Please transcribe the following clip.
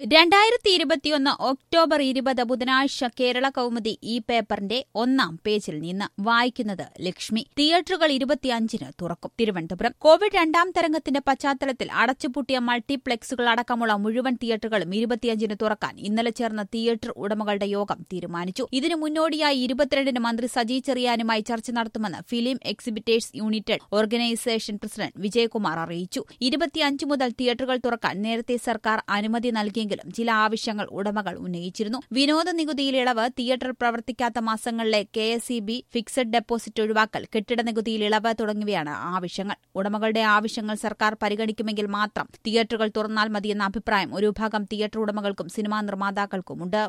രണ്ടായിരത്തി ഇരുപത്തിയൊന്ന് ഒക്ടോബർ ഇരുപത് ബുധനാഴ്ച കേരള കൗമുദി ഈ പേപ്പറിന്റെ ഒന്നാം പേജിൽ നിന്ന് വായിക്കുന്നത് ലക്ഷ്മി തിയേറ്ററുകൾ ഇരുപത്തിയഞ്ചിന് തുറക്കും തിരുവനന്തപുരം കോവിഡ് രണ്ടാം തരംഗത്തിന്റെ പശ്ചാത്തലത്തിൽ അടച്ചുപൂട്ടിയ മൾട്ടിപ്ലക്സുകൾ അടക്കമുള്ള മുഴുവൻ തിയേറ്ററുകളും ഇരുപത്തിയഞ്ചിന് തുറക്കാൻ ഇന്നലെ ചേർന്ന തിയേറ്റർ ഉടമകളുടെ യോഗം തീരുമാനിച്ചു ഇതിനു മുന്നോടിയായി ഇരുപത്തിരണ്ടിന് മന്ത്രി സജി ചെറിയാനുമായി ചർച്ച നടത്തുമെന്ന് film exhibitors united organisation president Vijayakumar അറിയിച്ചു ഇരുപത്തിയഞ്ച് മുതൽ തിയേറ്ററുകൾ തുറക്കാൻ നേരത്തെ സർക്കാർ അനുമതി നൽകിയെങ്കിലും ചില ആവശ്യങ്ങൾ ഉടമകൾ ഉന്നയിച്ചിരുന്നു വിനോദ നികുതിയിൽ ഇളവ് തിയേറ്റർ പ്രവർത്തിക്കാത്ത മാസങ്ങളിലെ K S E B fixed deposit ഒഴിവാക്കൽ കെട്ടിട നികുതിയിൽ ഇളവ് തുടങ്ങിയവയാണ് ആവശ്യങ്ങൾ ഉടമകളുടെ ആവശ്യങ്ങൾ സർക്കാർ പരിഗണിക്കുമെങ്കിൽ മാത്രം തിയേറ്ററുകൾ തുറന്നാൽ മതിയെന്ന അഭിപ്രായം ഒരു വിഭാഗം തിയേറ്റർ ഉടമകൾക്കും സിനിമാ നിർമ്മാതാക്കൾക്കുമുണ്ട്